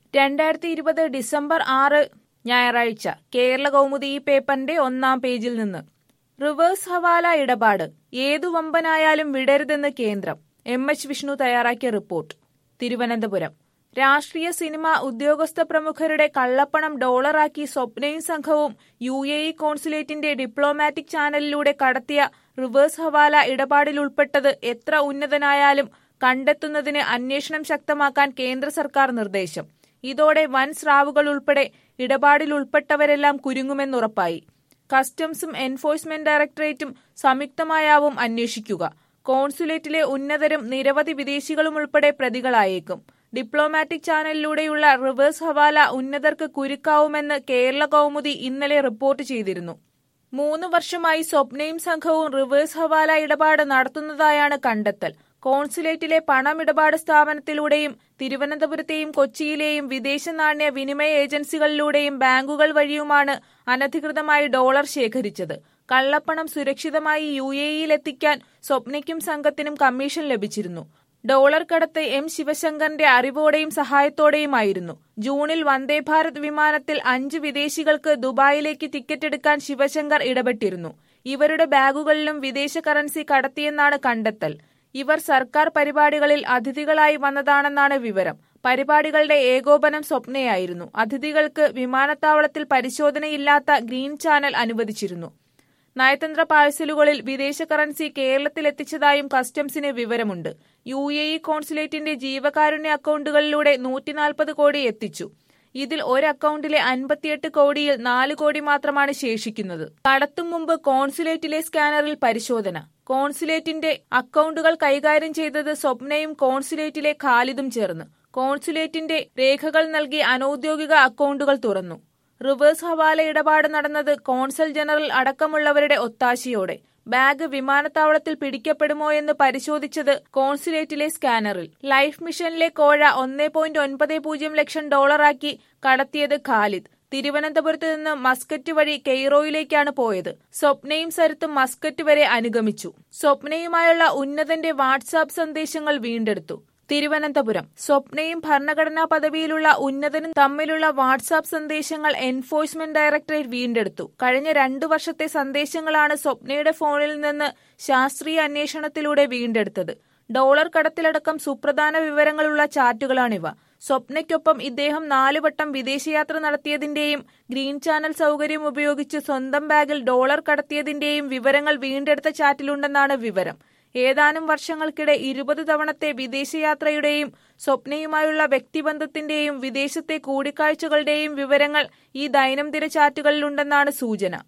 രണ്ടായിരത്തി ഇരുപത് ഡിസംബർ ആറ് ഞായറാഴ്ച കേരള കൗമുദി ഈ പേപ്പറിന്റെ ഒന്നാം പേജിൽ നിന്ന് റിവേഴ്സ് ഹവാല ഇടപാട് ഏതു വമ്പനായാലും വിടരുതെന്ന് കേന്ദ്രം എം എച്ച് വിഷ്ണു തയ്യാറാക്കിയ റിപ്പോർട്ട് തിരുവനന്തപുരം രാഷ്ട്രീയ സിനിമ ഉദ്യോഗസ്ഥ പ്രമുഖരുടെ കള്ളപ്പണം ഡോളറാക്കി സ്വപ്നയും സംഘവും യു എ ഇ കോൺസുലേറ്റിന്റെ ഡിപ്ലോമാറ്റിക് ചാനലിലൂടെ കടത്തിയ റിവേഴ്സ് ഹവാല ഇടപാടിലുൾപ്പെട്ടത് എത്ര ഉന്നതനായാലും കണ്ടെത്തുന്നതിന് അന്വേഷണം ശക്തമാക്കാൻ കേന്ദ്ര സർക്കാർ നിർദ്ദേശം ഇതോടെ വൻ സ്രാവുകൾ ഉൾപ്പെടെ ഇടപാടിലുൾപ്പെട്ടവരെല്ലാം കുരുങ്ങുമെന്നുറപ്പായി കസ്റ്റംസും എൻഫോഴ്സ്മെന്റ് ഡയറക്ടറേറ്റും സംയുക്തമായാവും അന്വേഷിക്കുക കോൺസുലേറ്റിലെ ഉന്നതരും നിരവധി വിദേശികളും ഉൾപ്പെടെ പ്രതികളായേക്കും ഡിപ്ലോമാറ്റിക് ചാനലിലൂടെയുള്ള റിവേഴ്സ് ഹവാല ഉന്നതർക്ക് കുരുക്കാവുമെന്ന് കേരള കൗമുദി ഇന്നലെ റിപ്പോർട്ട് ചെയ്തിരുന്നു മൂന്ന് വർഷമായി സ്വപ്നയും സംഘവും റിവേഴ്സ് ഹവാല ഇടപാട് നടത്തുന്നതായാണ് കണ്ടെത്തൽ കോൺസുലേറ്റിലെ പണമിടപാട് സ്ഥാപനത്തിലൂടെയും തിരുവനന്തപുരത്തെയും കൊച്ചിയിലെയും വിദേശ നാണ്യ വിനിമയ ഏജൻസികളിലൂടെയും ബാങ്കുകൾ വഴിയുമാണ് അനധികൃതമായി ഡോളർ ശേഖരിച്ചത് കള്ളപ്പണം സുരക്ഷിതമായി യു എ ഇയിലെത്തിക്കാൻ സ്വപ്നയ്ക്കും സംഘത്തിനും കമ്മീഷൻ ലഭിച്ചിരുന്നു ഡോളർ കടത്ത് എം ശിവശങ്കറിന്റെ അറിവോടെയും സഹായത്തോടെയുമായിരുന്നു ജൂണിൽ വന്ദേഭാരത് വിമാനത്തിൽ അഞ്ച് വിദേശികൾക്ക് ദുബായിലേക്ക് ടിക്കറ്റ് എടുക്കാൻ ശിവശങ്കർ ഇടപെട്ടിരുന്നു ഇവരുടെ ബാഗുകളിലും വിദേശ കറൻസി കടത്തിയെന്നാണ് കണ്ടെത്തൽ ഇവർ സർക്കാർ പരിപാടികളിൽ അതിഥികളായി വന്നതാണെന്നാണ് വിവരം പരിപാടികളുടെ ഏകോപനം സ്വപ്നയായിരുന്നു അതിഥികൾക്ക് വിമാനത്താവളത്തിൽ പരിശോധനയില്ലാത്ത ഗ്രീൻ ചാനൽ അനുവദിച്ചിരുന്നു നയതന്ത്ര പാഴ്സലുകളിൽ വിദേശ കറൻസി കേരളത്തിലെത്തിച്ചതായും കസ്റ്റംസിന് വിവരമുണ്ട് യു എ ഇ കോൺസുലേറ്റിന്റെ ജീവകാരുണ്യ അക്കൗണ്ടുകളിലൂടെ നൂറ്റിനാൽപ്പത് കോടി എത്തിച്ചു ഇതിൽ ഒരു അക്കൗണ്ടിലെ അൻപത്തിയെട്ട് കോടിയിൽ നാല് കോടി മാത്രമാണ് ശേഷിക്കുന്നത് കടത്തും മുമ്പ് കോൺസുലേറ്റിലെ സ്കാനറിൽ പരിശോധന കോൺസുലേറ്റിന്റെ അക്കൗണ്ടുകൾ കൈകാര്യം ചെയ്തത് സ്വപ്നയും കോൺസുലേറ്റിലെ ഖാലിദും ചേർന്ന് കോൺസുലേറ്റിന്റെ രേഖകൾ നൽകി അനൌദ്യോഗിക അക്കൗണ്ടുകൾ തുറന്നു റിവേഴ്സ് ഹവാല ഇടപാട് നടന്നത് കോൺസൽ ജനറൽ അടക്കമുള്ളവരുടെ ഒത്താശയോടെ ബാഗ് വിമാനത്താവളത്തിൽ പിടിക്കപ്പെടുമോ എന്ന് പരിശോധിച്ചത് കോൺസുലേറ്റിലെ സ്കാനറിൽ ലൈഫ് മിഷനിലെ കോഴ ഒന്നേ പോയിന്റ് ഒൻപത് പൂജ്യം ലക്ഷം ഡോളറാക്കി കടത്തിയത് ഖാലിദ് തിരുവനന്തപുരത്ത് നിന്ന് മസ്കറ്റ് വഴി കെയ്റോയിലേക്കാണ് പോയത് സ്വപ്നയും സരിത്തും മസ്കറ്റ് വരെ അനുഗമിച്ചു സ്വപ്നയുമായുള്ള ഉന്നതന്റെ വാട്സാപ്പ് സന്ദേശങ്ങൾ വീണ്ടെടുത്തു തിരുവനന്തപുരം സ്വപ്നയും ഭരണഘടനാ പദവിയിലുള്ള ഉന്നതനും തമ്മിലുള്ള വാട്സാപ്പ് സന്ദേശങ്ങൾ എൻഫോഴ്സ്മെന്റ് ഡയറക്ടറേറ്റ് വീണ്ടെടുത്തു കഴിഞ്ഞ രണ്ടു വർഷത്തെ സന്ദേശങ്ങളാണ് സ്വപ്നയുടെ ഫോണിൽ നിന്ന് ശാസ്ത്രീയ അന്വേഷണത്തിലൂടെ വീണ്ടെടുത്തത് ഡോളർ കടത്തിലടക്കം സുപ്രധാന വിവരങ്ങളുള്ള ചാറ്റുകളാണിവ സ്വപ്നയ്ക്കൊപ്പം ഇദ്ദേഹം നാലുവട്ടം വിദേശയാത്ര നടത്തിയതിന്റെയും ഗ്രീൻ ചാനൽ സൗകര്യം ഉപയോഗിച്ച് സ്വന്തം ബാഗിൽ ഡോളർ കടത്തിയതിന്റെയും വിവരങ്ങൾ വീണ്ടെടുത്ത ചാറ്റിലുണ്ടെന്നാണ് വിവരം ഏതാനും വർഷങ്ങൾക്കിടെ ഇരുപത് തവണത്തെ വിദേശയാത്രയുടെയും സ്വപ്നയുമായുള്ള വ്യക്തിബന്ധത്തിന്റെയും വിദേശത്തെ കൂടിക്കാഴ്ചകളുടെയും വിവരങ്ങൾ ഈ ദൈനംദിന ചാറ്റുകളിലുണ്ടെന്നാണ് സൂചന